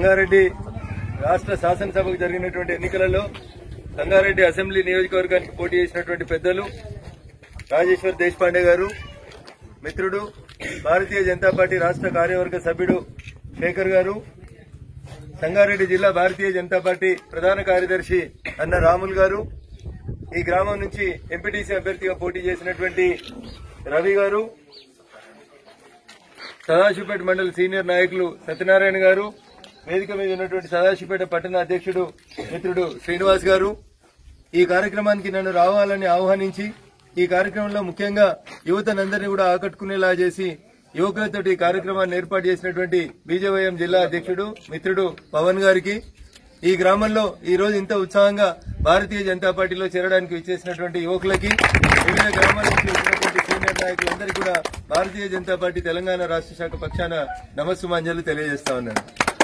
సంగారెడ్డి రాష్ట్ర శాసనసభకు జరిగినటువంటి ఎన్నికలలో సంగారెడ్డి అసెంబ్లీ నియోజకవర్గానికి పోటీ చేసినటువంటి పెద్దలు రాజేశ్వర్ దేశపాండే గారు మిత్రుడు భారతీయ జనతా పార్టీ రాష్ట్ర కార్యవర్గ సభ్యుడు శేఖర్ గారు సంగారెడ్డి జిల్లా భారతీయ జనతా పార్టీ ప్రధాన కార్యదర్శి అన్న రాముల్ గారు ఈ గ్రామం నుంచి ఎంపీటీసీ అభ్యర్థిగా పోటీ చేసినటువంటి రవి గారు సదాశివపేట మండలి సీనియర్ నాయకులు సత్యనారాయణ గారు వేదిక మీద ఉన్నటువంటి సదాశివపేట పట్టణ అధ్యక్షుడు మిత్రుడు శ్రీనివాస్ గారు ఈ కార్యక్రమానికి నన్ను రావాలని ఆహ్వానించి ఈ కార్యక్రమంలో ముఖ్యంగా యువతనందరినీ కూడా ఆకట్టుకునేలా చేసి యువకులతో ఈ కార్యక్రమాన్ని ఏర్పాటు చేసినటువంటి బీజేవైఎం జిల్లా అధ్యక్షుడు మిత్రుడు పవన్ గారికి ఈ గ్రామంలో ఈ రోజు ఇంత ఉత్సాహంగా భారతీయ జనతా పార్టీలో చేరడానికి విచ్చేసినటువంటి యువకులకి వివిధ గ్రామాల నుంచి వచ్చినటువంటి సీనియర్ నాయకులందరికీ కూడా భారతీయ జనతా పార్టీ తెలంగాణ రాష్ట్ర శాఖ పక్షాన నమస్సుమాంజలు తెలియజేస్తా ఉన్నాను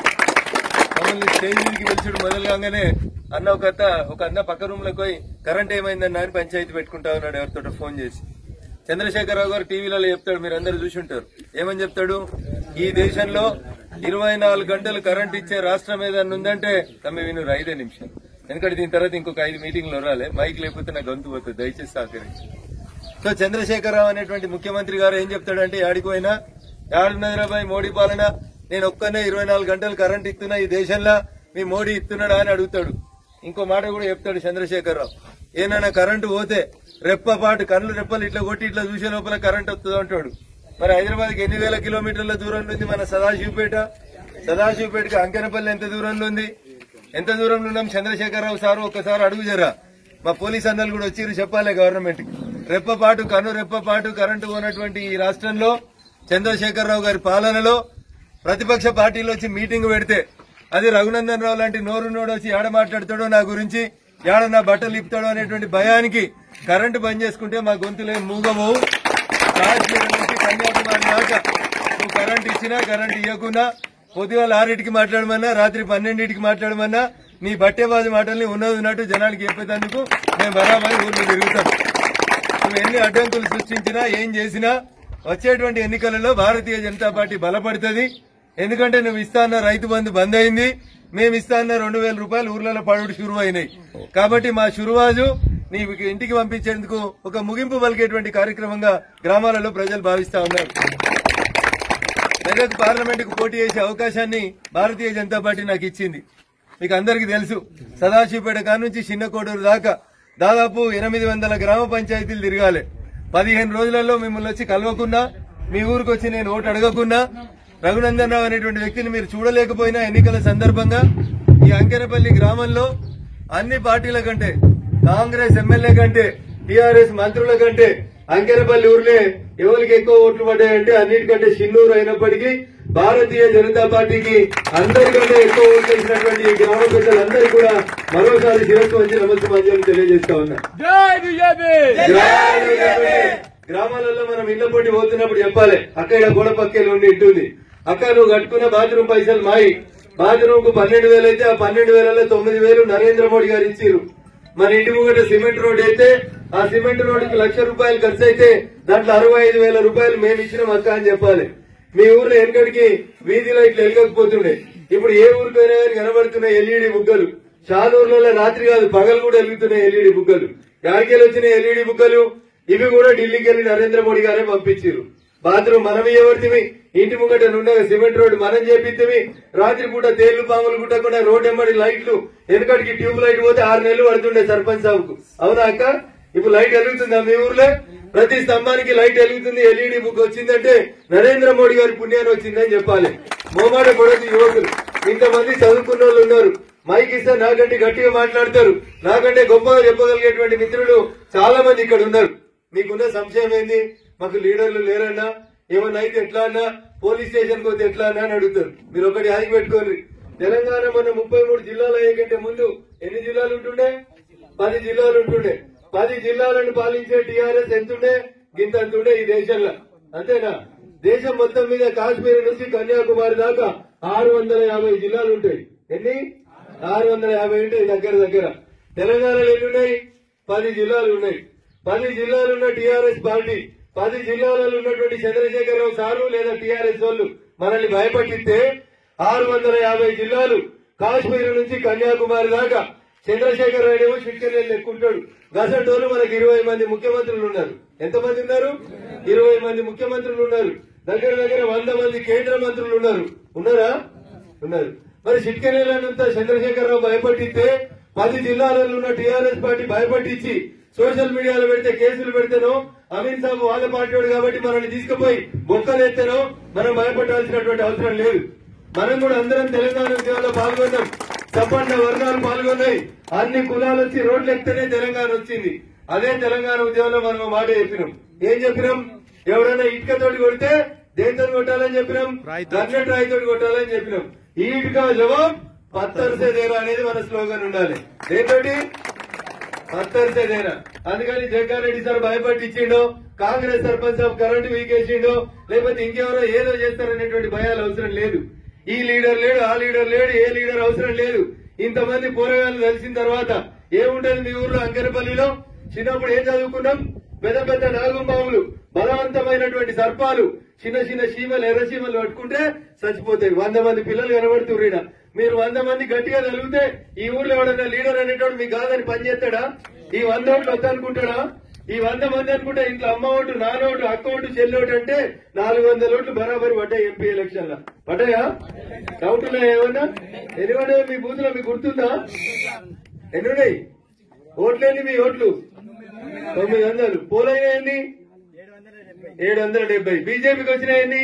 మమ్మల్ని స్టేజ్ మీదకి పిలిచుడు మొదలు కాగానే అన్న ఒక అత్త ఒక అన్న పక్క రూమ్ లోకి పోయి కరెంట్ ఏమైందన్న అని పంచాయతీ పెట్టుకుంటా ఉన్నాడు ఎవరితో ఫోన్ చేసి చంద్రశేఖరరావు గారు టీవీలలో చెప్తాడు మీరు అందరు చూసి ఉంటారు ఏమని చెప్తాడు ఈ దేశంలో ఇరవై నాలుగు గంటలు కరెంట్ ఇచ్చే రాష్ట్రం ఏదన్నా ఉందంటే తమ్మి విను ఐదే నిమిషం ఎందుకంటే దీని తర్వాత ఇంకొక ఐదు మీటింగ్లు రాలే మైక్ లేకపోతే నా గొంతు పోతుంది దయచేసి సహకరించి సో చంద్రశేఖరరావు అనేటువంటి ముఖ్యమంత్రి గారు ఏం చెప్తాడంటే యాడికి పోయినా యాడున్నదిరాబాయ్ మోడీ పాలన నేను ఒక్కనే ఇరవై నాలుగు గంటలు కరెంట్ ఇస్తున్నా ఈ దేశంలో మీ మోడీ ఇస్తున్నాడా అని అడుగుతాడు ఇంకో మాట కూడా చెప్తాడు చంద్రశేఖరరావు ఏనైనా కరెంటు పోతే రెప్పపాటు కళ్ళు రెప్పలు ఇట్లా కొట్టి ఇట్లా చూసే లోపల కరెంట్ వస్తుంది అంటాడు మరి హైదరాబాద్కి ఎన్ని వేల కిలోమీటర్ల దూరంలో ఉంది మన సదాశివపేట సదాశివపేటకి అంకెనపల్లి ఎంత దూరంలో ఉంది ఎంత దూరంలో ఉన్నాం చంద్రశేఖరరావు సారు ఒక్కసారి అడుగు జరా మా పోలీస్ అన్నలు కూడా వచ్చి చెప్పాలి గవర్నమెంట్ కి రెప్పపాటు కను రెప్పపాటు కరెంటు పోనటువంటి ఈ రాష్ట్రంలో చంద్రశేఖరరావు గారి పాలనలో ప్రతిపక్ష పార్టీలు వచ్చి మీటింగ్ పెడితే అది రఘునందన్ రావు లాంటి నోరు నోడు వచ్చి ఏడ మాట్లాడతాడో నా గురించి ఏడ నా బట్టలు ఇప్పుతాడో అనేటువంటి భయానికి కరెంటు బంద్ చేసుకుంటే మా గొంతులే మూగమవు కాశ్మీర్ నుంచి కన్యాకుమారి దాకా నువ్వు కరెంట్ ఇచ్చినా కరెంట్ ఇవ్వకున్నా పొద్దుగాల ఆరింటికి మాట్లాడమన్నా రాత్రి పన్నెండింటికి మాట్లాడమన్నా నీ బట్టేబాజు మాటల్ని ఉన్నది ఉన్నట్టు జనానికి చెప్పేందుకు మేము బరాబరి ఊర్లు తిరుగుతాం నువ్వు ఎన్ని అడ్డంకులు సృష్టించినా ఏం చేసినా వచ్చేటువంటి ఎన్నికలలో భారతీయ జనతా పార్టీ బలపడుతుంది ఎందుకంటే నువ్వు ఇస్తాన్న రైతు బంధు బంద్ అయింది మేము ఇస్తాన్న రెండు వేల రూపాయలు ఊర్లలో పడుడు షురువు అయినాయి కాబట్టి మా షురువాజు నీ ఇంటికి పంపించేందుకు ఒక ముగింపు పలికేటువంటి కార్యక్రమంగా గ్రామాలలో ప్రజలు భావిస్తా ఉన్నారు మెదక్ పార్లమెంటుకు పోటీ చేసే అవకాశాన్ని భారతీయ జనతా పార్టీ నాకు ఇచ్చింది మీకు అందరికీ తెలుసు సదాశివపేట కాడ నుంచి చిన్న కోడూరు దాకా దాదాపు ఎనిమిది వందల గ్రామ పంచాయతీలు తిరగాలి పదిహేను రోజులలో మిమ్మల్ని వచ్చి కలవకున్నా మీ ఊరికి వచ్చి నేను ఓటు అడగకున్నా రఘునందన్ రావు అనేటువంటి వ్యక్తిని మీరు చూడలేకపోయినా ఎన్నికల సందర్భంగా ఈ అంకెరపల్లి గ్రామంలో అన్ని పార్టీల కంటే కాంగ్రెస్ ఎమ్మెల్యే కంటే టీఆర్ఎస్ మంత్రుల కంటే అంకెరపల్లి ఊర్లే ఎవరికి ఎక్కువ ఓట్లు పడ్డాయంటే అన్నిటికంటే చిన్నూరు అయినప్పటికీ భారతీయ జనతా పార్టీకి అందరికంటే ఎక్కువ ఓట్లు వేసినటువంటి ఈ గ్రామ ప్రజలందరికీ కూడా మరోసారి శిరస్సు వచ్చి నమస్కారం తెలియజేస్తా ఉన్నా గ్రామాలలో మనం ఇళ్ల పొట్టి పోతున్నప్పుడు చెప్పాలి అక్కడ గోడ పక్కేలు ఉండి ఇంటుంది అక్క నువ్వు కట్టుకున్న బాత్రూమ్ పైసలు మాయి బాత్రూమ్ కు పన్నెండు వేలు అయితే ఆ పన్నెండు వేలలో తొమ్మిది వేలు నరేంద్ర మోడీ గారు ఇచ్చిర్రు మన ఇంటి ముంగట సిమెంట్ రోడ్ అయితే ఆ సిమెంట్ రోడ్డుకి లక్ష రూపాయలు ఖర్చు అయితే దాంట్లో అరవై ఐదు వేల రూపాయలు మేము ఇచ్చినాం అక్క అని చెప్పాలి మీ ఊర్లో వెనకడికి వీధి లైట్లు వెలగకపోతుండే ఇప్పుడు ఏ ఊరికైనా కానీ కనబడుతున్నాయి ఎల్ఈడి బుగ్గలు షాదూర్లలో రాత్రి కాదు పగలు కూడా వెలుగుతున్నాయి ఎల్ఈడి బుగ్గలు యాడికెళ్ళి వచ్చిన ఎల్ఈడి బుగ్గలు ఇవి కూడా ఢిల్లీకి వెళ్లి నరేంద్ర మోడీ గారే పంపించారు బాత్రూమ్ మనం ఎవరితివి ఇంటి ముంగట నుండగా సిమెంట్ రోడ్డు మనం చేపిద్దిమి రాత్రి పూట తేళ్లు పాములు కుట్టకుండా రోడ్ ఎంబడి లైట్లు వెనకటికి ట్యూబ్ లైట్ పోతే ఆరు నెలలు పడుతుండే సర్పంచ్ సాగుకు అవునా అక్క ఇప్పుడు లైట్ వెలుగుతుందా మీ ఊర్లో ప్రతి స్తంభానికి లైట్ వెలుగుతుంది ఎల్ఈడి బుక్ వచ్చిందంటే నరేంద్ర మోడీ గారి పుణ్యాన్ని వచ్చిందని చెప్పాలి మోమాట పడదు యువకులు ఇంతమంది చదువుకున్న వాళ్ళు ఉన్నారు మైక్ ఇస్తే నాకంటే గట్టిగా మాట్లాడతారు నాకంటే గొప్పగా చెప్పగలిగేటువంటి మిత్రులు చాలా మంది ఇక్కడ ఉన్నారు మీకున్న సంశయం ఏంది మాకు లీడర్లు లేరన్నా ఏమన్నా అయితే ఎట్లా అన్నా పోలీస్ స్టేషన్ పోతే ఎట్లా అన్నా అని అడుగుతారు మీరు ఒకటి ఆగి పెట్టుకోండి తెలంగాణ మొన్న ముప్పై మూడు జిల్లాలు అయ్యే కంటే ముందు ఎన్ని జిల్లాలు ఉంటుండే పది జిల్లాలు ఉంటుండే పది జిల్లాలను పాలించే టీఆర్ఎస్ ఎంతుండే గింత అంతుండే ఈ దేశంలో అంతేనా దేశం మొత్తం మీద కాశ్మీర్ నుంచి కన్యాకుమారి దాకా ఆరు వందల యాభై జిల్లాలు ఉంటాయి ఎన్ని ఆరు వందల యాభై ఉంటాయి దగ్గర దగ్గర తెలంగాణలో ఎన్ని ఉన్నాయి పది జిల్లాలు ఉన్నాయి పది జిల్లాలు ఉన్న టీఆర్ఎస్ పార్టీ పది జిల్లాలలో ఉన్నటువంటి చంద్రశేఖరరావు సారు లేదా టీఆర్ఎస్ వాళ్ళు మనల్ని భయపట్టిస్తే ఆరు వందల యాభై జిల్లాలు కాశ్మీర్ నుంచి కన్యాకుమారి దాకా చంద్రశేఖర్ రాయుడు ఏమో చిట్కెళ్ళి లెక్కుంటాడు గసంటోళ్ళు మనకి ఇరవై మంది ముఖ్యమంత్రులు ఉన్నారు ఎంతమంది ఉన్నారు ఇరవై మంది ముఖ్యమంత్రులు ఉన్నారు దగ్గర దగ్గర వంద మంది కేంద్ర మంత్రులు ఉన్నారు ఉన్నారా ఉన్నారు మరి చిట్కెళ్ళంతా చంద్రశేఖరరావు భయపట్టిస్తే పది జిల్లాలలో ఉన్న టీఆర్ఎస్ పార్టీ భయపట్టించి సోషల్ మీడియాలో పెడితే కేసులు పెడితేనో అమిత్ షా వాళ్ళ పార్టీ వాడు కాబట్టి మనల్ని తీసుకుపోయి బొక్కలెత్తేనో మనం భయపడాల్సినటువంటి అవసరం లేదు మనం కూడా అందరం తెలంగాణ ఉద్యమంలో పాల్గొన్నాం సపండ వర్గాలు పాల్గొన్నాయి అన్ని కులాలు వచ్చి రోడ్లు ఎక్కితేనే తెలంగాణ వచ్చింది అదే తెలంగాణ ఉద్యమంలో మనం ఒక మాట చెప్పినాం ఏం చెప్పినాం ఎవరైనా ఇటుకతోటి కొడితే దేంతో కొట్టాలని చెప్పినాం గన్నెట్ రాయితోటి కొట్టాలని చెప్పినాం ఈ ఇటుక జవాబ్ పత్తర్సే దేరా అనేది మన స్లోగన్ ఉండాలి దేంతోటి పత్తర్సేదేనా అందుకని జగ్గారెడ్డి సార్ భయపట్టించిండో కాంగ్రెస్ సర్పంచ్ సాబ్ కరెంటు వీకేసిండో లేకపోతే ఇంకెవరో ఏదో చేస్తారనేటువంటి భయాలు అవసరం లేదు ఈ లీడర్ లేడు ఆ లీడర్ లేడు ఏ లీడర్ అవసరం లేదు ఇంతమంది పోరగాళ్ళు కలిసిన తర్వాత ఏముంటది మీ ఊర్లో అంకెరపల్లిలో చిన్నప్పుడు ఏం చదువుకున్నాం పెద్ద పెద్ద నాగుంబాములు బలవంతమైనటువంటి సర్పాలు చిన్న చిన్న చీమలు ఎర్ర చీమలు పట్టుకుంటే చచ్చిపోతాయి వంద మంది పిల్లలు కనబడుతుర్రీడ మీరు వంద మంది గట్టిగా తగిలితే ఈ ఊర్లో ఎవడన్నా లీడర్ అనేటోడు మీకు కాదని పనిచేస్తాడా ఈ వంద ఓట్లు వద్దనుకుంటాడా ఈ వంద మంది అనుకుంటే ఇంట్లో అమ్మ ఓటు నాన్న ఓటు అక్క ఓటు చెల్లి ఓటు అంటే నాలుగు వందల ఓట్లు బరాబరి పడ్డాయి ఎంపీ ఎలక్షన్ లా పడ్డాయా డౌట్ ఉన్నాయా ఏమన్నా ఎన్ని పడ్డాయి మీ బూత్ లో మీకు గుర్తుందా ఎన్ని ఉన్నాయి ఓట్లేని మీ ఓట్లు తొమ్మిది వందలు పోలైనాయండి ఏడు వందల డెబ్బై బీజేపీకి వచ్చినాయండి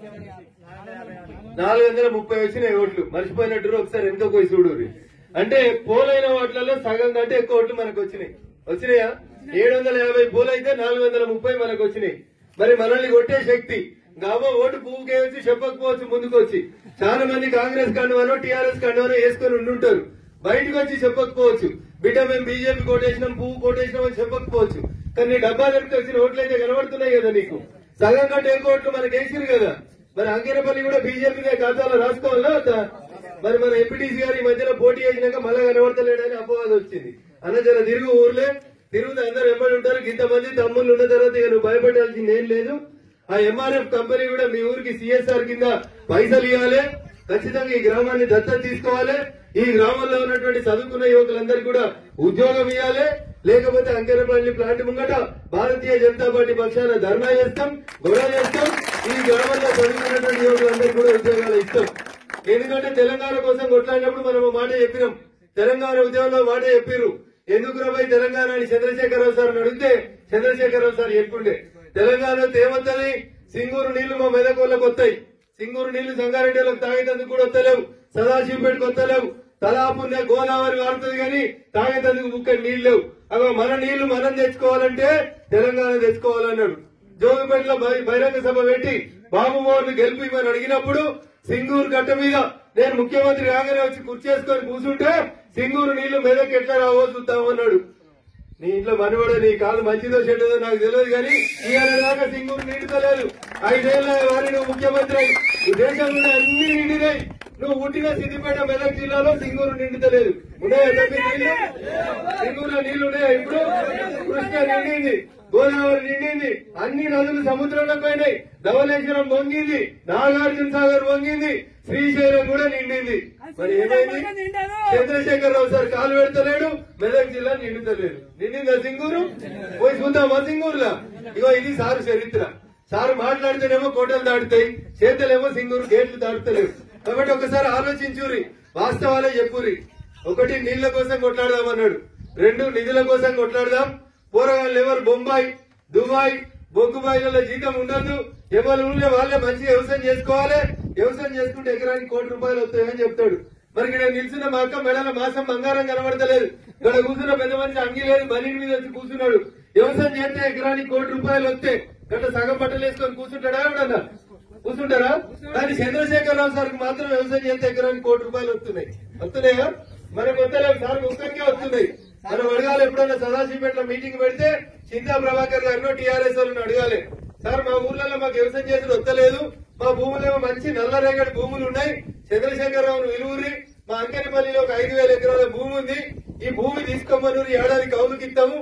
నాలుగు వందల ముప్పై వచ్చినాయి ఓట్లు మర్చిపోయినట్టు ఒకసారి వెనుక పోయి చూడు అంటే పోలైన ఓట్లలో సగం కంటే ఎక్కువ ఓట్లు మనకు వచ్చినాయి వచ్చినాయా ఏడు వందల యాభై పోలైతే నాలుగు వందల ముప్పై మనకు వచ్చినాయి మరి మనల్ని కొట్టే శక్తి గాబో ఓటు పువ్వుకేసి చెప్పకపోవచ్చు ముందుకు వచ్చి చాలా మంది కాంగ్రెస్ కండువానో టీఆర్ఎస్ కండువానో వేసుకొని ఉండుంటారు బయటకు వచ్చి చెప్పకపోవచ్చు బిడ్డ మేము బీజేపీ కోటేసినాం పువ్వు కోటేసినాం అని చెప్పకపోవచ్చు కానీ నీ డబ్బా దగ్గరికి వచ్చిన ఓట్లు అయితే కనబడుతున్నాయి కదా నీకు సగం కంటే ఎక్కువ ఓట్లు మనకి వేసిరు కదా మరి అంకేనపల్లి కూడా బీజేపీ ఖాతాలో రాసుకోవాలా వద్దా? మరి మన ఎంపీటీసీ గారు ఈ మధ్యలో పోటీ చేసినాక మళ్ళా కనబడతలేడని అపవాదం వచ్చింది అన్న జర తిరుగు ఊర్లే తిరుగుతూ అందరు ఎంబడి ఉంటారు ఇంతమంది తమ్ముళ్ళు ఉన్న తర్వాత ఇక నువ్వు భయపడాల్సింది ఏం లేదు ఆ ఎంఆర్ఎఫ్ కంపెనీ కూడా మీ ఊరికి సిఎస్ఆర్ కింద పైసలు ఇవ్వాలి ఖచ్చితంగా ఈ గ్రామాన్ని దత్తత తీసుకోవాలి ఈ గ్రామంలో ఉన్నటువంటి చదువుకున్న యువకులందరికీ కూడా ఉద్యోగం ఇవ్వాలి లేకపోతే అంకెరపల్లి ప్లాంట్ ముంగట భారతీయ జనతా పార్టీ పక్షాన ధర్నా చేస్తాం గొడవ చేస్తాం ఈ గ్రామంలో చదువుకున్నటువంటి యువకులందరికీ కూడా ఉద్యోగాలు ఇస్తాం ఎందుకంటే తెలంగాణ కోసం కొట్లాడినప్పుడు మనం ఒక మాట చెప్పినాం తెలంగాణ ఉద్యమంలో మాట చెప్పిర్రు ఎందుకు రాబోయ్ తెలంగాణ అని చంద్రశేఖరరావు సార్ అడిగితే చంద్రశేఖరరావు సార్ చెప్పుండే తెలంగాణలో తేమత్తది సింగూరు నీళ్లు మా మెదకోళ్ళకి వస్తాయి సింగూరు నీళ్లు సంగారెడ్డి వాళ్ళకి తాగేటందుకు కూడా వస్తలేవు సదాశివపేటకు వస్తలేవు తలాపున్న గోదావరి వాడుతుంది కానీ తాగేటందుకు ముక్క నీళ్లు లేవు అగో మన నీళ్లు మనం తెచ్చుకోవాలంటే తెలంగాణ తెచ్చుకోవాలన్నాడు జోగిపేటలో బహి- బహిరంగ సభ పెట్టి బాబు మోహన్ గెలిపిమని అడిగినప్పుడు సింగూరు గట్ట మీద నేను ముఖ్యమంత్రి కాగానే వచ్చి కుర్చేసుకొని కూర్చుంటే సింగూరు నీళ్లు మెదక్ ఎట్లా రావో చూద్దామన్నాడు నీ ఇంట్లో మనవాడు నీ కాలు మంచిదో చెడ్డదో నాకు తెలియదు కానీ ఇవాళ దాకా సింగూరు నిండుతలేదు ఐదేళ్ల వారి నువ్వు ముఖ్యమంత్రి అయి ఈ దేశంలో అన్ని నిండినాయి నువ్వు పుట్టిన సిద్దిపేట మెదక్ జిల్లాలో సింగూరు నిండుతలేదు ఉన్నాయా తప్పి నీళ్లు సింగూరులో నీళ్లు ఉన్నాయా ఇప్పుడు కృష్ణ నిండింది గోదావరి నిండింది అన్ని నదులు సముద్రంలోకి పోయినాయి ధవళేశ్వరం వంగింది నాగార్జున సాగర్ వంగింది శ్రీశైలం కూడా నిండింది మరి ఏమైంది చంద్రశేఖర్ రావు సార్ కాలు పెడతలేడు మెదక్ జిల్లా నిండుతలేడు నిండిందా సింగూరు పోయి చూద్దామా సింగూరులా ఇగో ఇది సారు చరిత్ర సారు మాట్లాడితేనేమో కోటలు దాటుతాయి చేతలేమో సింగూరు గేట్లు దాటుతలేవు కాబట్టి ఒకసారి ఆలోచించురి వాస్తవాలే చెప్పురి ఒకటి నీళ్ల కోసం కొట్లాడదామన్నాడు రెండు నిధుల కోసం కొట్లాడదాం పోరగాళ్ళు ఎవరు బొంబాయి దుబాయ్ బొగ్గుబాయిలలో జీతం ఉండదు ఎవరు ఊళ్ళో వాళ్ళే మంచిగా వ్యవసాయం చేసుకోవాలి వ్యవసాయం చేసుకుంటే ఎకరానికి కోటి రూపాయలు వస్తాయని చెప్తాడు మరి ఇక్కడ నిల్చున్న మా అక్క మెడల మాసం బంగారం కనబడతలేదు ఇక్కడ కూర్చున్న పెద్ద మనిషి అంగి లేదు బనీని మీద వచ్చి కూర్చున్నాడు వ్యవసాయం చేస్తే ఎకరానికి కోటి రూపాయలు వస్తే గట్ల సగం బట్టలు వేసుకొని కూర్చుంటాడా ఎవడన్నా కూర్చుంటారా కానీ చంద్రశేఖర్ రావు సార్ మాత్రం వ్యవసాయం చేస్తే ఎకరానికి కోటి రూపాయలు వస్తున్నాయి వస్తున్నాయా మనకు వస్తలేవు సార్ ఒక్కరికే వస్తున్నాయి మనం అడగాలి ఎప్పుడైనా సదాశివపేటలో మీటింగ్ పెడితే చింతా ప్రభాకర్ గారినో టీఆర్ఎస్ వాళ్ళని అడగాలి సార్ మా ఊర్లలో మాకు వ్యవసాయం చేసి వస్తలేదు మా భూములేమో మంచి నల్లరేగడి భూములు ఉన్నాయి చంద్రశేఖర్ రావును విలువురి మా అంకనపల్లిలో ఒక ఐదు వేల ఎకరాల భూమి ఉంది ఈ భూమి తీసుకోమని ఏడాది కౌలుకి ఇస్తాము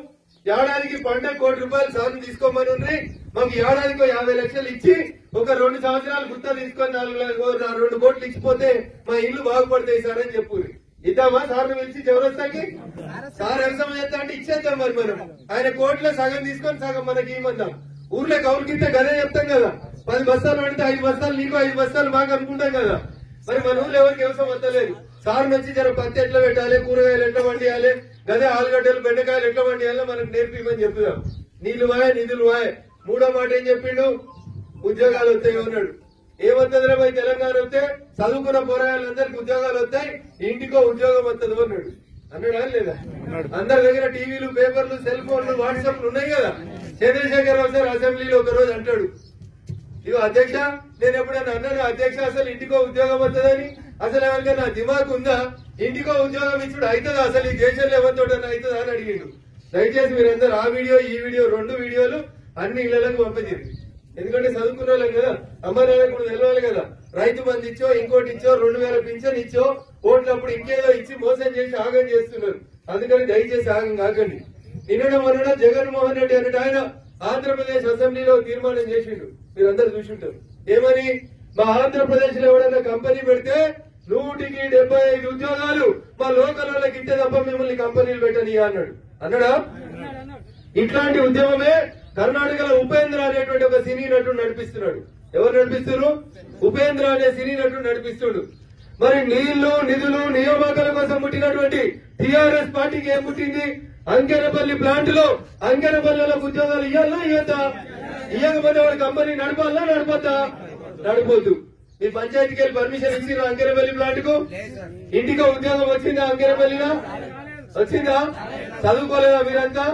ఏడాదికి పంట కోటి రూపాయలు సార్లు తీసుకోమని ఉంది మాకు ఏడాదికి ఓ యాభై లక్షలు ఇచ్చి ఒక రెండు సంవత్సరాలు గుర్త తీసుకొని నాలుగు లక్ష- రెండు కోట్లు ఇచ్చిపోతే మా ఇల్లు బాగుపడతాయి సార్ అని చెప్పు ఇద్దామా సార్ని పిలిచి చౌరస్తాకి సార్ వ్యవసాయం చేస్తా అంటే ఇచ్చేద్దాం మరి మనం ఆయన కోట్ల సగం తీసుకొని సగం మనకి ఇవ్వద్దాం ఊర్లో కౌలుకిస్తే గదే చెప్తాం కదా పది బస్తాలు పడితే ఐదు బస్తాలు నీకు ఐదు బస్తాలు మాకు అనుకుంటాం కదా మరి మన ఊర్లో ఎవరికి వ్యవసాయం వద్దలేదు సార్ వచ్చి జర పత్తి ఎట్లా పెట్టాలి కూరగాయలు ఎట్లా వండియాలి గదే ఆలుగడ్డలు బెండకాయలు ఎట్లా వండియాలో మనకు నేర్పిమని చెప్పుదాం నీళ్లు వాయ్ నిధులు వాయ్ మూడో మాట ఏం చెప్పిండు ఉద్యోగాలు వస్తాయి అన్నాడు ఏమవుతుంది పోయి తెలంగాణ వస్తే చదువుకున్న పోరాయాలందరికి ఉద్యోగాలు వస్తాయి ఇంటికో ఉద్యోగం వస్తుంది అన్నాడు అన్నాడా లేదా అందరి దగ్గర టీవీలు పేపర్లు సెల్ ఫోన్లు వాట్సాప్లు ఉన్నాయి కదా చంద్రశేఖర్ రావు సార్ అసెంబ్లీలో ఒక రోజు అంటాడు ఇగో అధ్యక్ష నేను ఎప్పుడైనా అన్నాను అధ్యక్ష అసలు ఇంటికో ఉద్యోగం వస్తుందని అసలు ఎవరికైనా దిమాగ్ ఉందా ఇంటికో ఉద్యోగం ఇచ్చుడు అవుతుందా అసలు ఈ దేశంలో ఎవరితో అవుతుందా అని అడిగిండు దయచేసి మీరందరూ ఆ వీడియో ఈ వీడియో రెండు వీడియోలు అన్ని ఇళ్లకు పంపించారు ఎందుకంటే చదువుకున్న వాళ్ళం కదా అమ్మ నాన్న కూడా తెలవాలి కదా రైతు బంధు ఇచ్చో ఇంకోటి ఇచ్చో రెండు వేల పింఛన్ ఇచ్చో ఓట్లప్పుడు ఇంకేదో ఇచ్చి మోసం చేసి ఆగం చేస్తున్నారు అందుకని దయచేసి ఆగం కాకండి నిన్న మొన్న జగన్మోహన్ రెడ్డి అన్నట్టు ఆయన ఆంధ్రప్రదేశ్ అసెంబ్లీలో తీర్మానం చేసిండు మీరందరూ చూసింటారు ఏమని మా ఆంధ్రప్రదేశ్ లో ఎవడైనా కంపెనీ పెడితే నూటికి డెబ్బై ఐదు ఉద్యోగాలు మా లోకల్ వాళ్ళకి ఇచ్చే తప్ప మిమ్మల్ని కంపెనీలు పెట్టని అన్నాడు అన్నాడా ఇట్లాంటి ఉద్యమమే కర్ణాటకలో ఉపేంద్ర అనేటువంటి ఒక సినీ నటుడు నడిపిస్తున్నాడు ఎవరు నడిపిస్తున్నారు ఉపేంద్ర అనే సినీ నటుడు నడిపిస్తుడు మరి నీళ్లు నిధులు నియామకాల కోసం పుట్టినటువంటి టిఆర్ఎస్ పార్టీకి ఏం పుట్టింది అంకెనపల్లి ప్లాంట్ లో అంకెనపల్లిలో ఉద్యోగాలు ఇవ్వాలా ఇవ్వద్దా ఇవ్వకపోతే వాడి కంపెనీ నడపాలా నడపద్దా నడపొద్దు మీ పంచాయతీకి వెళ్ళి పర్మిషన్ ఇచ్చిన అంకెనపల్లి ప్లాంట్ కు ఇంటికి ఉద్యోగం వచ్చిందా అంకెనపల్లిలో వచ్చిందా చదువుకోలేదా మీరంతా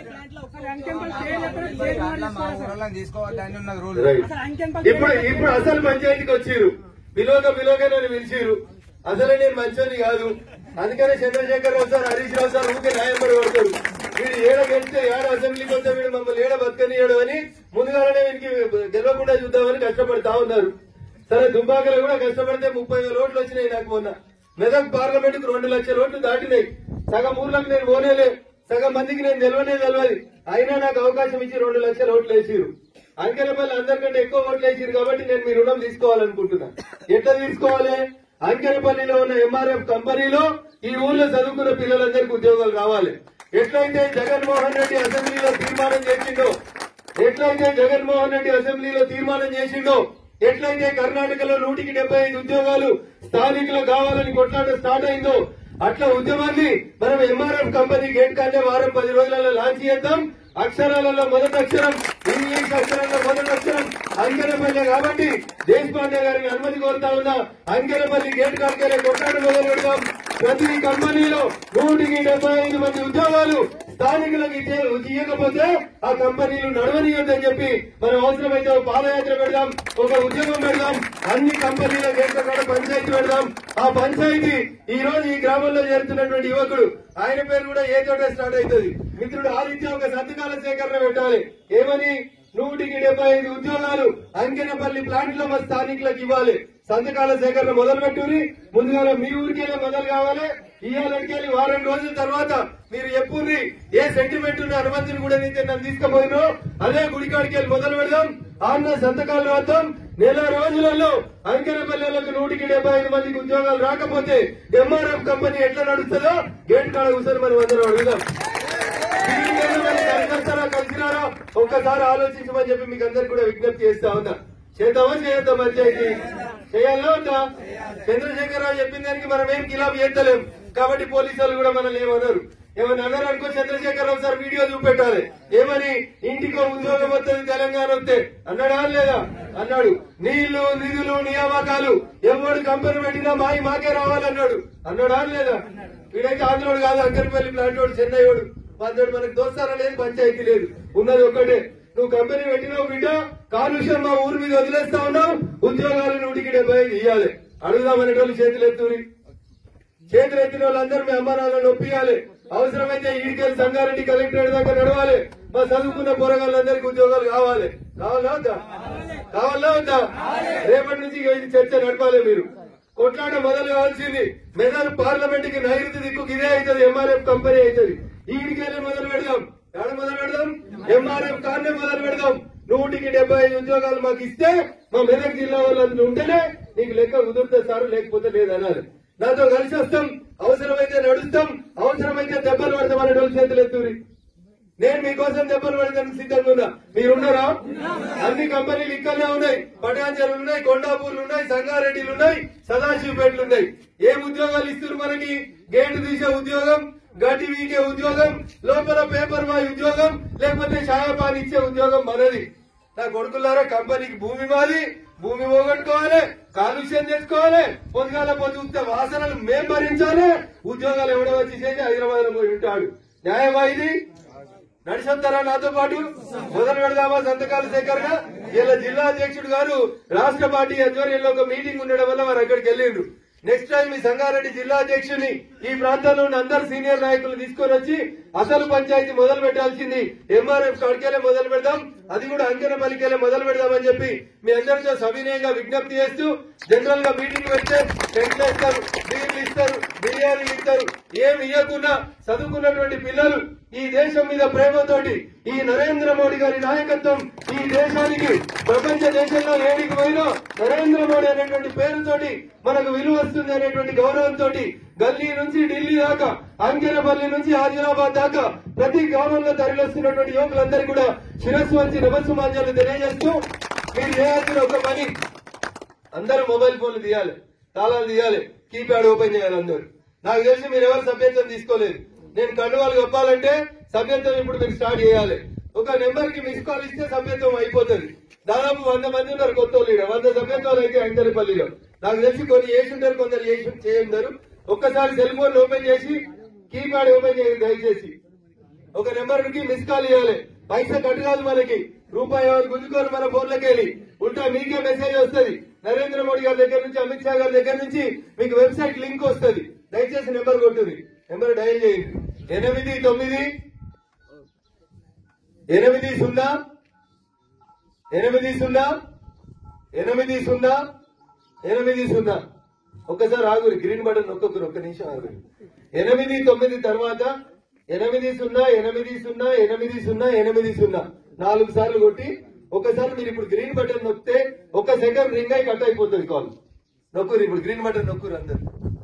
ఊరలను తీసుకోవద్దని ఉన్నది రూల్ ఇప్పుడు ఇప్పుడు అసలు పంచాయతీకి వచ్చిర్రు పిలోక పిలోక నన్ను పిలిచిరు అసలే నేను మంచోని కాదు అందుకనే చంద్రశేఖర్ రావు సార్ హరీష్ రావు సార్ ఊరికే న్యాయం పడి కొడతారు వీడు ఏడ గెలిస్తే ఏడ అసెంబ్లీకి వస్తే వీడు మమ్మల్ని ఏడ బతకనియాడు అని ముందుగానే వీనికి గెలవకుండా చూద్దామని కష్టపడతా ఉన్నారు సరే దుబ్బాకలో కూడా కష్టపడితే ముప్పై వేల ఓట్లు వచ్చినాయి నాకు మొన్న మెదక్ పార్లమెంట్ కు రెండు లక్షల ఓట్లు దాటినాయి సగం ఊర్లకు నేను పోనేలే సగం మందికి నేను తెలియనే తెలియదు అయినా నాకు అవకాశం ఇచ్చి రెండు లక్షల ఓట్లు వేసిరు అంకెలపల్లి అందరికంటే ఎక్కువ ఓట్లు వేసిరు కాబట్టి నేను మీ రుణం తీసుకోవాలనుకుంటున్నా ఎట్లా తీసుకోవాలి అంకెలపల్లిలో ఉన్న ఎంఆర్ఎఫ్ కంపెనీలో ఈ ఊర్లో చదువుకున్న పిల్లలందరికీ ఉద్యోగాలు రావాలి ఎట్లయితే జగన్మోహన్ రెడ్డి అసెంబ్లీలో తీర్మానం చేసిండో ఎట్లయితే జగన్మోహన్ రెడ్డి అసెంబ్లీలో తీర్మానం చేసిండో ఎట్లయితే కర్ణాటకలో నూటికి డెబ్బై ఐదు ఉద్యోగాలు స్థానికులు కావాలని కొట్లాట స్టార్ట్ అయిందో అట్లా ఉద్యమాన్ని మనం ఎంఆర్ఎఫ్ కంపెనీ గేట్ కానే వారం పది రోజులలో లాంచ్ చేద్దాం అక్షరాలలో మొదటి అక్షరం ఇంగ్లీష్ అక్షరంలో మొదటి అక్షరం అంకెలపల్లి కాబట్టి దేశపాండే గారిని అనుమతి కోరుతా ఉన్నా అంకెలపల్లి గేట్ కాడికెళ్ళే కొట్లాట మొదలు పెడదాం ప్రతి కంపెనీలో నూటికి డెబ్బై ఐదు మంది ఉద్యోగాలు స్థానికులకు ఇచ్చే- ఇవ్వకపోతే ఆ కంపెనీలు నడవనీయొద్దని చెప్పి మనం అవసరమైతే ఒక పాదయాత్ర పెడదాం ఒక ఉద్యోగం పెడదాం అన్ని కంపెనీల గేట్ల కాడ పంచాయతీ పెడదాం ఆ పంచాయతీ ఈ రోజు ఈ గ్రామంలో చేరుతున్నటువంటి యువకుడు ఆయన పేరు కూడా ఏ తోట స్టార్ట్ అవుతుంది మిత్రుడు ఆదిత్య ఒక సంతకాల సేకరణ పెట్టాలి ఏమని నూటికి డెబ్బై ఐదు ఉద్యోగాలు అంకెనపల్లి ప్లాంట్ లో మా స్థానికులకు ఇవ్వాలి సంతకాల సేకరణ మొదలు పెట్టుకుని ముందుగా మీ ఊరికెళ్ళి మొదలు కావాలి ఇవాళకెళ్ళి వారం రోజుల తర్వాత మీరు ఎప్పుడు ఏ సెంటిమెంట్ ఉన్న అనుమతిని కూడా నేను నన్ను తీసుకుపోయినో అదే గుడికాడికి వెళ్ళి మొదలు పెడదాం ఆన్న సంతకాలు రాద్దాం నెల రోజులలో అంకెనపల్లెలకు నూటికి డెబ్బై ఐదు మందికి ఉద్యోగాలు రాకపోతే ఎంఆర్ఎఫ్ కంపెనీ ఎట్లా నడుస్తుందో గేట్ కాడ కూర్చొని మనం అందరం అడుగుదాం కలిసారా కలిసినారా ఒక్కసారి ఆలోచించమని చెప్పి మీకు అందరికి కూడా విజ్ఞప్తి చేస్తా ఉన్నా చేద్దామా చేయొద్దా పంచాయతీ చేయాలా వద్దా చంద్రశేఖరరావు చెప్పిన దానికి మనం ఏం కిలాబ్ చేస్తలేం కాబట్టి పోలీసు వాళ్ళు కూడా మనల్ని ఏమన్నారు ఏమని అన్నారు అనుకో చంద్రశేఖరరావు సార్ వీడియో చూపెట్టాలి ఏమని ఇంటికో ఉద్యోగం వస్తుంది తెలంగాణ వస్తే అన్నాడా లేదా అన్నాడు నీళ్లు నిధులు నియామకాలు ఎవడు కంపెనీ పెట్టినా మాయి మాకే రావాలన్నాడు అన్నాడా లేదా వీడైతే ఆంధ్రోడు కాదు అంకరిపల్లి ప్లాంట్ వాడు చెన్నై వాడు వాళ్ళతో మనకు దోస్తారా లేదు పంచాయతీ లేదు ఉన్నది ఒక్కటే నువ్వు కంపెనీ పెట్టినావు బిడ్డ కాలుష్యం మా ఊరి మీద వదిలేస్తా ఉన్నావు ఉద్యోగాలు నూటికి డెబ్బై ఐదు ఇవ్వాలి అడుగుదామనేటోళ్ళు చేతులు ఎత్తురి చేతులు ఎత్తిన వాళ్ళందరూ మీ అమ్మ నాన్నలు ఒప్పియాలి అవసరమైతే ఈడికెళ్ళి సంగారెడ్డి కలెక్టరేట్ దాకా నడవాలి మా చదువుకున్న పోరగాళ్ళందరికీ ఉద్యోగాలు కావాలి కావాలా వద్దా కావాలా వద్దా రేపటి నుంచి ఇక ఇది చర్చ నడపాలి మీరు కొట్లాట మొదలు కావాల్సింది మెదర్ పార్లమెంట్ కి నైరుతి దిక్కు ఇదే అవుతుంది ఎంఆర్ఎఫ్ కంపెనీ అవుతుంది ఈడికెళ్ళి మొదలు పెడదాం ఎక్కడ మొదలు పెడదాం ఎంఆర్ఎఫ్ కార్నే మొదలు పెడదాం నూటికి డెబ్బై ఐదు ఉద్యోగాలు మాకు ఇస్తే మా మెదక్ జిల్లా వాళ్ళందరూ ఉంటేనే నీకు లెక్క కుదురుతుంది సార్ లేకపోతే లేదన్నారు నాతో కలిసి వస్తాం అవసరమైతే నడుస్తాం అవసరమైతే దెబ్బలు పడతామని రోజు చేతులు ఎత్తురి నేను మీకోసం దెబ్బలు పడతాను సిద్ధంగా ఉన్నా మీరున్నారా అన్ని కంపెనీలు ఇక్కడనే ఉన్నాయి పటాంజలు ఉన్నాయి కొండాపూర్లు ఉన్నాయి సంగారెడ్డిలు ఉన్నాయి సదాశివపేటలు ఉన్నాయి ఏం ఉద్యోగాలు ఇస్తున్నారు మనకి గేటు తీసే ఉద్యోగం గడ్డి వీకే ఉద్యోగం లోపల పేపర్ బాయ్ ఉద్యోగం లేకపోతే ఛాయాపాన్ ఇచ్చే ఉద్యోగం మనది నా కొడుకులారా కంపెనీకి భూమి మాది భూమి పోగొట్టుకోవాలి కాలుష్యం తెచ్చుకోవాలి పొద్దుగాల పొద్దుతే వాసనలు మేం భరించాలి ఉద్యోగాలు ఎవడో వచ్చి చేసి హైదరాబాద్ లో పోయి ఉంటాడు న్యాయమా ఇది నడిచొస్తారా నాతో పాటు మొదలు పెడదామా సంతకాల సేకరణ ఇలా జిల్లా అధ్యక్షుడు గారు రాష్ట్ర పార్టీ ఆధ్వర్యంలో ఒక మీటింగ్ ఉండడం వల్ల వారు అక్కడికి వెళ్ళిండ్రు నెక్స్ట్ టైం ఈ సంగారెడ్డి జిల్లా అధ్యక్షుని ఈ ప్రాంతంలో ఉన్న అందరు సీనియర్ నాయకులు తీసుకొని వచ్చి అసలు పంచాయతీ మొదలు పెట్టాల్సింది ఎంఆర్ఎఫ్ కడికేలే మొదలు పెడదాం అది కూడా అంకెన పలికేలే మొదలు పెడదామని చెప్పి మీ అందరితో సవినయంగా విజ్ఞప్తి చేస్తూ జనరల్ గా మీటింగ్ పెడితే టెంట్లు ఇస్తారు బీర్లు ఇస్తారు బిర్యానీలు ఇస్తారు ఏమి ఇవ్వకుండా చదువుకున్నటువంటి పిల్లలు ఈ దేశం మీద ప్రేమతోటి ఈ నరేంద్ర మోడీ గారి నాయకత్వం ఈ దేశానికి ప్రపంచ దేశంలో ఏడికి పోయినా నరేంద్ర మోడీ అనేటువంటి పేరుతోటి మనకు విలువ వస్తుంది అనేటువంటి గౌరవంతో గల్లీ నుంచి ఢిల్లీ దాకా అంకెనపల్లి నుంచి ఆదిలాబాద్ దాకా ప్రతి గ్రామంలో తరలిస్తున్నటువంటి యువకులందరికీ కూడా శిరస్సు వంచి నమస్సుమాంజలు తెలియజేస్తూ మీరు చేయాల్సిన ఒక పని అందరూ మొబైల్ ఫోన్లు తీయాలి తాళాలు తీయాలి కీప్యాడ్ ఓపెన్ చేయాలి అందరూ నాకు తెలిసి మీరు ఎవరు సభ్యత్వం తీసుకోలేదు నేను కండువాలు చెప్పాలంటే సభ్యత్వం ఇప్పుడు మీరు స్టార్ట్ చేయాలి ఒక నెంబర్ కి మిస్ కాల్ ఇస్తే సభ్యత్వం అయిపోతుంది దాదాపు వంద మంది ఉన్నారు కొత్త వాళ్ళు ఈడ. వంద సభ్యత్వాలు అయితే అంతరిపల్లిలో నాకు తెలిసి కొన్ని చేసి ఉంటారు కొందరు చేసి చేయంటారు ఒక్కసారి సెల్ ఫోన్ ఓపెన్ చేసి కీప్యాడ్ ఓపెన్ చేయండి దయచేసి ఒక నెంబర్ కి మిస్ కాల్ ఇవ్వాలి పైసా కట్టు కాదు మనకి రూపాయి ఎవరు గుంజుకోరు మన ఫోన్లోకి వెళ్ళి ఉంటా మీకే మెసేజ్ వస్తుంది నరేంద్ర మోడీ గారి దగ్గర నుంచి అమిత్ షా గారి దగ్గర నుంచి మీకు వెబ్సైట్ లింక్ వస్తుంది దయచేసి నెంబర్ కొట్టుది నెంబర్ డయల్ చేయండి ఎనిమిది తొమ్మిది ఎనిమిది సున్నా ఎనిమిది సున్నా ఎనిమిది సున్నా ఎనిమిది సున్నా ఒక్కసారి ఆగురి గ్రీన్ బటన్ నొక్కరు ఒక్క నిమిషం ఆగురి ఎనిమిది తొమ్మిది తర్వాత ఎనిమిది సున్నా ఎనిమిది సున్నా ఎనిమిది సున్నా ఎనిమిది సున్నా నాలుగు సార్లు కొట్టి ఒకసారి మీరు ఇప్పుడు గ్రీన్ బటన్ నొక్కితే ఒక సెకండ్ రింగ్ అయి కట్ అయిపోతుంది కాల్ నొక్కురు ఇప్పుడు గ్రీన్ బటన్ నొక్కురు అందరు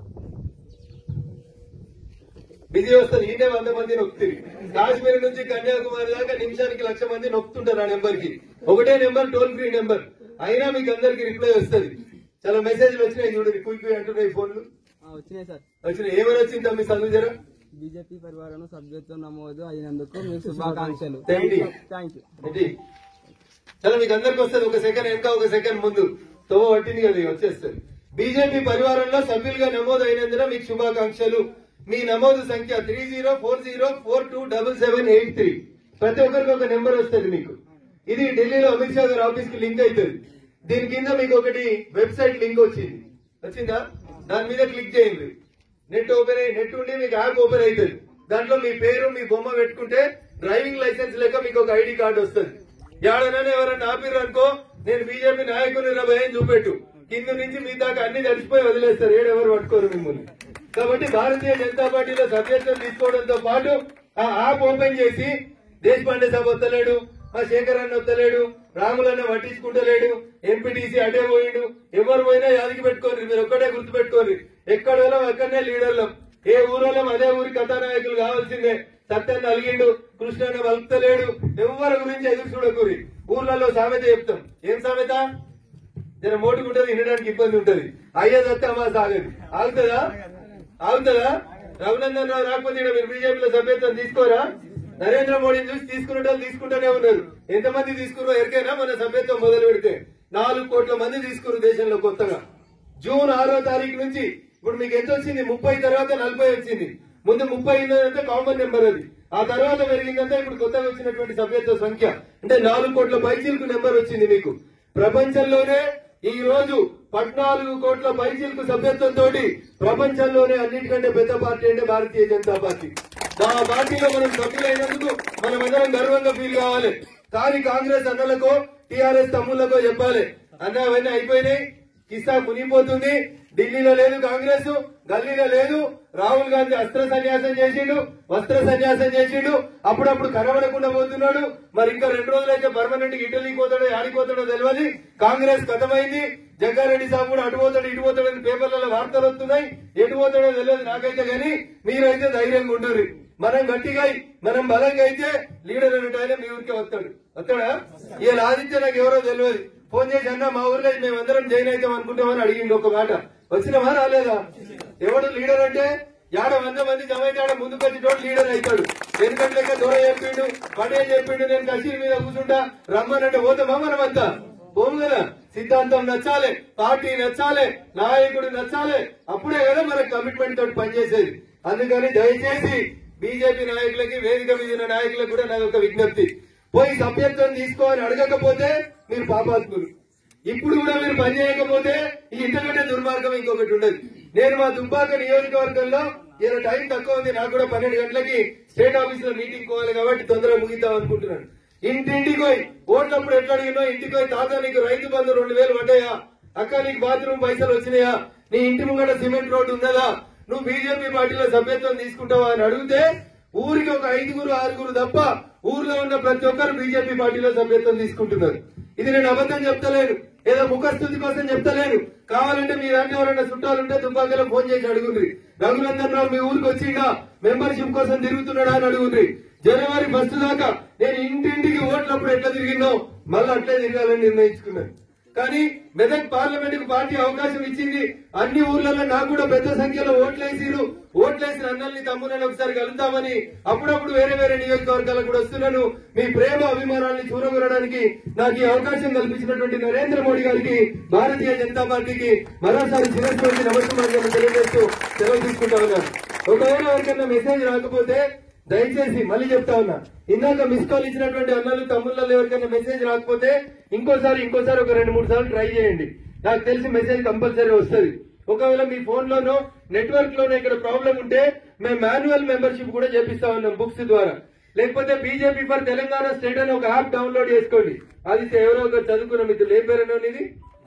బిజీ వస్తుంది ఈయనే వంద మంది నొక్కుతుంది కాశ్మీర్ నుంచి కన్యాకుమారి దాకా నిమిషానికి లక్ష మంది నొక్కుతుంటారు ఆ నెంబర్ కి ఒకటే నెంబర్ టోల్ ఫ్రీ నెంబర్ అయినా మీకు అందరికి రిప్లై వస్తుంది చాలా మెసేజ్లు వచ్చినాయి చూడండి కుయ్ కుయ్ అంటున్నాయి ఫోన్లు ఆ, వచ్చినాయి సార్ వచ్చినాయి ఏమని వచ్చిందా మీ చదువు జరా బీజేపీ పరివారం సభ్యత్వం నమోదు అయినందుకు మీకు శుభాకాంక్షలు Thank you. థ్యాంక్ యూ ఏంటి చాలా మీకు అందరికి వస్తుంది ఒక సెకండ్ వెనక ఒక సెకండ్ ముందు తోవ పట్టింది కదా ఇక వచ్చేస్తుంది బీజేపీ పరివారంలో సభ్యులుగా నమోదు అయినందున మీకు శుభాకాంక్షలు మీ నమోదు సంఖ్య three zero four zero four two double seven eight three ప్రతి ఒక్కరికి ఒక నెంబర్ వస్తుంది మీకు ఇది ఢిల్లీలో అమిత్ షా గారి ఆఫీస్ కి లింక్ అవుతుంది దీని కింద మీకు ఒకటి వెబ్సైట్ లింక్ వచ్చింది వచ్చిందా దాని మీద క్లిక్ చేయండి నెట్ ఓపెన్ అయ్యి నెట్ ఉండి మీకు యాప్ ఓపెన్ అవుతుంది దాంట్లో మీ పేరు మీ బొమ్మ పెట్టుకుంటే డ్రైవింగ్ లైసెన్స్ లెక్క మీకు ఒక ఐడి కార్డు వస్తుంది ఏడనైనా ఎవరన్నా ఆపిర్రు అనుకో నేను బీజేపీ నాయకుని భయం చూపెట్టు కింద నుంచి మీ దాకా అన్ని తడిచిపోయి వదిలేస్తారు ఏడెవరు పట్టుకోరు మిమ్మల్ని కాబట్టి భారతీయ జనతా పార్టీలో సభ్యత్వం తీసుకోవడంతో పాటు ఆ యాప్ ఓపెన్ చేసి దేశపాండే సాబ్ వస్తలేడు మా శేఖర్ అన్న వస్తలేడు రాములన్న పట్టించుకుంటలేడు ఎంపీటీసీ అడే పోయిండు ఎవరు పోయినా యాదికి పెట్టుకోరు మీరు ఒక్కటే గుర్తు పెట్టుకోరు ఎక్కడ వాళ్ళం అక్కడనే లీడర్లం ఏ ఊరోళ్ళం అదే ఊరి కథానాయకులు కావాల్సిందే సత్యన్న అలిగిండు కృష్ణన్న వలుపుతలేడు ఎవరి గురించి ఎదురు చూడకూరి ఊర్లలో సామెత చెప్తాం ఏం సామెత జర మోటుకుంటది వినడానికి ఇబ్బంది ఉంటది అయ్యే దత్తమా సాగదు ఆగుతుందా ఆగుతుందా రఘునందన్ రావు రాకపోతే ఈడ మీరు బీజేపీలో సభ్యత్వం తీసుకోరా నరేంద్ర మోడీని చూసి తీసుకునే వాళ్ళు తీసుకుంటూనే ఉన్నారు ఎంతమంది తీసుకున్నారో ఎరికైనా మన సభ్యత్వం మొదలు పెడితే నాలుగు కోట్ల మంది తీసుకున్నారు దేశంలో కొత్తగా జూన్ ఆరో తారీఖు నుంచి ఇప్పుడు మీకు ఎంత వచ్చింది ముప్పై తర్వాత నలభై వచ్చింది ముందు ముప్పై అంటే కామన్ నెంబర్ అది ఆ తర్వాత పెరిగిందంటే ఇప్పుడు కొత్తగా వచ్చినటువంటి సభ్యత్వ సంఖ్య అంటే నాలుగు కోట్ల పైచీలకు నెంబర్ వచ్చింది మీకు ప్రపంచంలోనే ఈ రోజు పద్నాలుగు కోట్ల పైచీలకు సభ్యత్వంతో ప్రపంచంలోనే అన్నిటికంటే పెద్ద పార్టీ అంటే భారతీయ జనతా పార్టీ ఆ పార్టీలో మనం సభ్యులైనందుకు మనం అందరం గర్వంగా ఫీల్ కావాలి కానీ కాంగ్రెస్ అన్నలకో టీఆర్ఎస్ తమ్ముళ్లకో చెప్పాలి అన్న అవన్నీ అయిపోయినాయి కిస్సా మునిగిపోతుంది ఢిల్లీలో లేదు కాంగ్రెస్ గల్లీలో లేదు రాహుల్ గాంధీ అస్త్ర సన్యాసం చేసిండు వస్త్ర సన్యాసం చేసిండు అప్పుడప్పుడు కనబడకుండా పోతున్నాడు మరి ఇంకా రెండు రోజులైతే పర్మనెంట్ ఇటలీకి పోతాడో ఆడిపోతాడో తెలియదు కాంగ్రెస్ గతమైంది జగ్గారెడ్డి సాబు కూడా అటు పోతాడు ఇటు పోతాడని పేపర్లలో వార్తలు వస్తున్నాయి ఎటు పోతాడో తెలియదు నాకైతే గాని మీరైతే ధైర్యంగా ఉండరు మనం గట్టిగా అయి, మనం బలంగా అయితే లీడర్ అనేట ఆయన మీ ఊరికే వస్తాడు వస్తాడా ఈయన ఆదిత్య నాకు ఎవరో తెలియదు ఫోన్ చేసి అన్న మా ఊర్లో మేమందరం జైన్ అవుతాం అనుకుంటామని అడిగిండు ఒక మాట వచ్చినవా రాలేదా ఎవడు లీడర్ అంటే యాడ వంద మంది జమ అయితే ఆడ ముందుకు వచ్చి తోడు లీడర్ అవుతాడు ఎందుకంటే లెక్క దూరం చెప్పిండు పడే చెప్పిండు నేను కషీర్ మీద కూర్చుంటా రమ్మనంటే పోతామా మనమంతా పోము కదా సిద్ధాంతం నచ్చాలి పార్టీ నచ్చాలి నాయకుడు నచ్చాలి అప్పుడే కదా మనకు కమిట్మెంట్ తోటి పనిచేసేది అందుకని దయచేసి బీజేపీ నాయకులకి వేదిక మీద ఉన్న నాయకులకు కూడా నాకు ఒక విజ్ఞప్తి పోయి సభ్యత్వం తీసుకోవాలని అడగకపోతే మీరు పాపాత్ములు ఇప్పుడు కూడా మీరు పని చేయకపోతే ఈ ఇంతకంటే దుర్మార్గం ఇంకొకటి ఉండదు నేను మా దుబ్బాక నియోజకవర్గంలో ఈయన టైం తక్కువ ఉంది నాకు కూడా పన్నెండు గంటలకి స్టేట్ ఆఫీస్ లో మీటింగ్ పోవాలి కాబట్టి తొందరగా ముగిద్దాం అనుకుంటున్నాను ఇంటింటికి పోయి ఓట్లప్పుడు ఎట్లా అడిగినో ఇంటికి పోయి తాత నీకు రైతు బంధు రెండు వేలు పడ్డాయా అక్క నీకు బాత్రూమ్ పైసలు వచ్చినాయా నీ ఇంటి ముంగట సిమెంట్ రోడ్డు ఉన్నదా నువ్వు బీజేపీ పార్టీలో సభ్యత్వం తీసుకుంటావా అని అడిగితే ఊరికి ఒక ఐదుగురు ఆరుగురు తప్ప ఊర్లో ఉన్న ప్రతి ఒక్కరు బీజేపీ పార్టీలో సభ్యత్వం తీసుకుంటున్నారు ఇది నేను అబద్ధం చెప్తలేను ఏదో ముఖస్థుతి కోసం చెప్తలేను కావాలంటే మీ దాంట్లో ఎవరైనా చుట్టాలుంటే దుబ్బాకలో ఫోన్ చేసి అడుగుండ్రి రఘునందన్ రావు మీ ఊరికి వచ్చిండా మెంబర్షిప్ కోసం తిరుగుతున్నాడా అని అడుగుండ్రి జనవరి ఫస్ట్ దాకా నేను ఇంటింటికి ఓట్లప్పుడు ఎట్లా తిరిగిందో మళ్ళీ అట్లే తిరగాలని నిర్ణయించుకున్నాను కానీ మెదక్ పార్లమెంట్ కు పార్టీ అవకాశం ఇచ్చింది అన్ని ఊర్లలో నాకు కూడా పెద్ద సంఖ్యలో ఓట్లేసిరు ఓట్లేసిన అన్నల్ని తమ్ములని ఒకసారి కలుద్దామని అప్పుడప్పుడు వేరే వేరే నియోజకవర్గాలకు కూడా వస్తున్నాను మీ ప్రేమ అభిమానాన్ని చూరగొనడానికి నాకు ఈ అవకాశం కల్పించినటువంటి నరేంద్ర మోడీ గారికి భారతీయ జనతా పార్టీకి మరోసారి శిరస్సు వచ్చి నమస్కారం తెలియజేస్తూ సెలవు తీసుకుంటా ఉన్నాను ఒకవేళ ఎవరికైనా మెసేజ్ రాకపోతే దయచేసి మళ్ళీ చెప్తా ఉన్నా ఇందాక మిస్ కాల్ ఇచ్చినటువంటి అన్నలు తమ్ముళ్ళలో ఎవరికైనా మెసేజ్ రాకపోతే ఇంకోసారి ఇంకోసారి ఒక రెండు మూడు సార్లు ట్రై చేయండి నాకు తెలిసి మెసేజ్ కంపల్సరీ వస్తుంది ఒకవేళ మీ ఫోన్ లోనో నెట్వర్క్ లోనో ఇక్కడ ప్రాబ్లం ఉంటే మేము మాన్యువల్ మెంబర్షిప్ కూడా చేపిస్తా ఉన్నాం బుక్స్ ద్వారా లేకపోతే బీజేపీ ఫర్ తెలంగాణ స్టేట్ అని ఒక యాప్ డౌన్లోడ్ చేసుకోండి అది ఎవరో ఒకరు చదువుకున్న మిత్రులు ఏ పేరు ఇది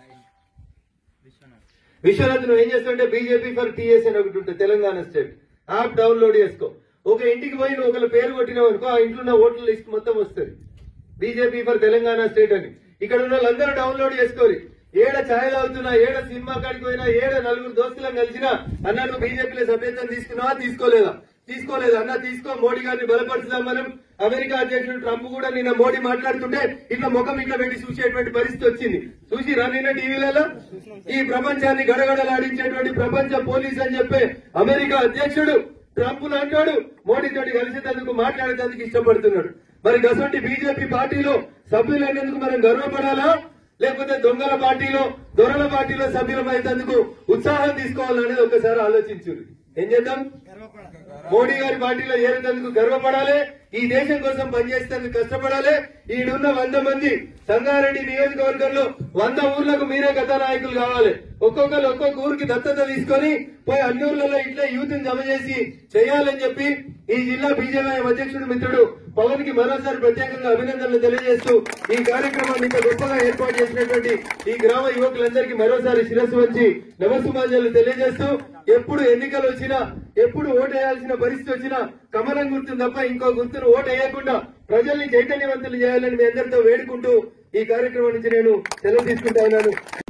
విశ్వనాథ్ నువ్వు ఏం చేస్తావంటే బీజేపీ ఫర్ టీఎస్ అని ఒకటి ఉంటుంది తెలంగాణ స్టేట్ యాప్ డౌన్లోడ్ చేసుకో ఒక ఇంటికి పోయి నువ్వు ఒకళ్ళ పేరు కొట్టినావు అనుకో ఆ ఇంట్లో ఉన్న ఓట్ల లిస్ట్ మొత్తం వస్తుంది బీజేపీ ఫర్ తెలంగాణ స్టేట్ అని ఇక్కడ ఉన్న వాళ్ళందరూ డౌన్లోడ్ చేసుకోరు ఏడ ఛాయలు అవుతున్నా ఏడ సినిమా కాడికి పోయినా ఏడ నలుగురు దోస్తులను కలిసినా అన్న నువ్వు బీజేపీలో సభ్యత్వం తీసుకున్నావా తీసుకోలేదా తీసుకోలేదు అన్న తీసుకో మోడీ గారిని బలపరుచుదాం మనం అమెరికా అధ్యక్షుడు ట్రంప్ కూడా నిన్న మోడీ మాట్లాడుతుంటే ఇట్లా ముఖం ఇట్లా పెట్టి చూసేటువంటి పరిస్థితి వచ్చింది చూసిరా నిన్న టీవీలలో ఈ ప్రపంచాన్ని గడగడలాడించేటువంటి ప్రపంచ పోలీస్ అని చెప్పే అమెరికా అధ్యక్షుడు ట్రంప్ అంటాడు మోడీ తోటి కలిసేందుకు మాట్లాడేందుకు ఇష్టపడుతున్నాడు మరి గసంటి బీజేపీ పార్టీలో సభ్యులైనందుకు మనం గర్వపడాలా లేకపోతే దొంగల పార్టీలో దొరల పార్టీలో సభ్యులమైనందుకు ఉత్సాహం తీసుకోవాలనేది ఒకసారి ఆలోచించురు ఏం చేద్దాం మోడీ గారి పార్టీలో చేరేందుకు గర్వపడాలి ఈ దేశం కోసం పనిచేసేందుకు కష్టపడాలి ఈడున్న వంద మంది సంగారెడ్డి నియోజకవర్గంలో వంద ఊర్లకు మీరే కథానాయకులు కావాలి ఒక్కొక్కరు ఒక్కొక్క ఊరికి దత్తత తీసుకొని పోయి అన్ని ఊర్లలో ఇట్లా యూత్ ని జమ చేసి చేయాలని చెప్పి ఈ జిల్లా బీజేపీ అధ్యక్షుడు మిత్రుడు పవన్ కి మరోసారి ప్రత్యేకంగా అభినందనలు తెలియజేస్తూ ఈ కార్యక్రమాన్ని ఇంత గొప్పగా ఏర్పాటు చేసినటువంటి ఈ గ్రామ యువకులందరికీ మరోసారి శిరస్సు వచ్చి నమస్సుమాంజలు తెలియజేస్తూ ఎప్పుడు ఎన్నికలు వచ్చినా ఎప్పుడు ఓటేయాల్సిన పరిస్థితి వచ్చినా కమలం గుర్తు తప్ప ఇంకో గుర్తును ఓటు వేయకుండా ప్రజల్ని చైతన్యవంతులు చేయాలని మీ అందరితో వేడుకుంటూ ఈ కార్యక్రమం నుంచి నేను సెలవు తీసుకుంటా ఉన్నాను